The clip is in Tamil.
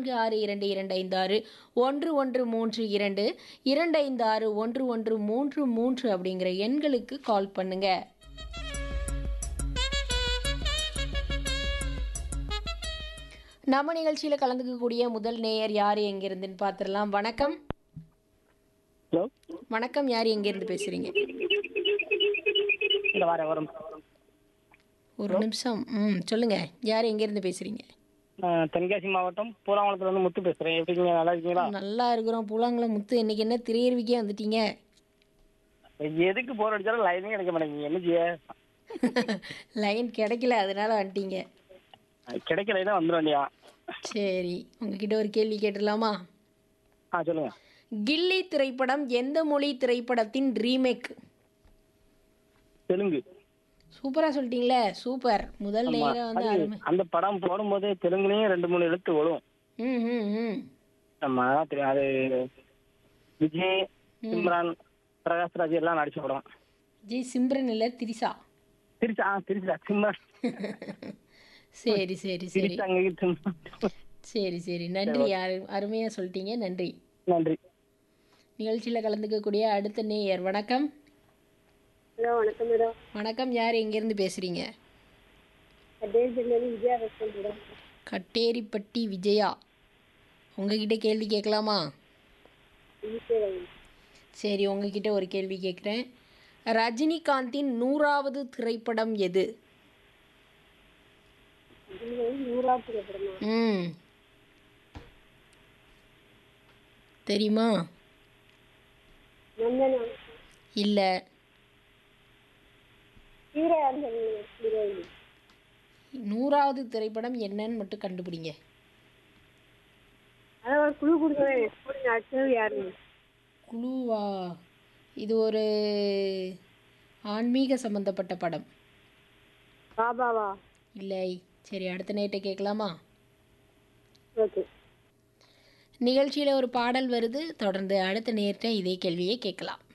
நான்கு ஆறு இரண்டு இரண்டு ஐந்து ஆறு ஒன்று ஒன்று மூன்று இரண்டு இரண்டு ஐந்து ஆறு ஒன்று ஒன்று மூன்று மூன்று அப்படிங்கிற எண்களுக்கு கால் பண்ணுங்க நம்ம நிகழ்ச்சியில் கலந்துக்கக்கூடிய முதல் நேயர் யார் எங்கிருந்துன்னு பார்த்துடலாம் வணக்கம் ஹலோ வணக்கம் யார் எங்கிருந்து பேசுறீங்க இந்த வாரம் வரும் ஒரு நிமிஷம் ம் சொல்லுங்க யார் எங்கிருந்து பேசுறீங்க நான் தென்காசி மாவட்டம் பூலாங்குளத்துல இருந்து முத்து பேசுறேன் எப்படி இருக்கீங்க நல்லா இருக்கீங்களா நல்லா இருக்கிறோம் பூலாங்குளம் முத்து இன்னைக்கு என்ன திரையருவிக்கே வந்துட்டீங்க எதுக்கு போர் அடிச்சாலும் லைனே கிடைக்க மாட்டேங்குது என்ன செய்ய லைன் கிடைக்கல அதனால வந்துட்டீங்க கிடைக்கல தான் வந்துட வேண்டியா சரி உங்ககிட்ட ஒரு கேள்வி கேட்டுடலாமா ஆ சொல்லுங்க கில்லி திரைப்படம் எந்த மொழி திரைப்படத்தின் ரீமேக் தெலுங்கு சூப்பரா சொல்லிட்டீங்களே சூப்பர் முதல் ஆமா. நேரம் வந்து அது அருமை அந்த படம் போடும்போது தெலுங்குலயும் ரெண்டு மூணு எழுத்து வரும் ம் ம் ம் நம்ம அதான் தெரியும் அது விஜய் சிம்ரான் பிரகாஷ்ராஜ் எல்லாம் நடிச்ச படம் ஜி சிம்ரன் இல்லை திரிசா திருச்சா ஆ திருச்சா சிம்ரான் சரி சரி சரி திருச்சாங்க சிம்ரான் சரி சரி நன்றி அரு அருமையாக சொல்லிட்டீங்க நன்றி நன்றி நிகழ்ச்சியில் கலந்துக்கக்கூடிய அடுத்த நேயர் வணக்கம் ஹலோ வணக்கம் மேடம் வணக்கம் யார் எங்கேருந்து பேசுகிறீங்க அட்டேஜிலேருந்து விஜயா பேசுகிறேன் மேடம் கட்டேரிப்பட்டி விஜயா உங்ககிட்ட கேள்வி கேட்கலாமா சரி உங்ககிட்ட ஒரு கேள்வி கேட்குறேன் ரஜினிகாந்தின் நூறாவது திரைப்படம் எது நூறாவது திரைப்படமா ம் தெரியுமா நந்தனா இல்லை ஹீரோ யாருன்னு சொல்லுங்க ஹீரோயின் நூறாவது திரைப்படம் என்னன்னு மட்டும் கண்டுபிடிங்க அதான் ஒரு குழு கொடுக்குறேன் கொடுங்க அடுத்தது யாருங்க குழுவா இது ஒரு ஆன்மீக சம்பந்தப்பட்ட படம் பாபாவா இல்லை சரி அடுத்த நேட்டை கேட்கலாமா ஓகே நிகழ்ச்சியில் ஒரு பாடல் வருது தொடர்ந்து அடுத்த நேரத்தை இதே கேள்வியை கேட்கலாம்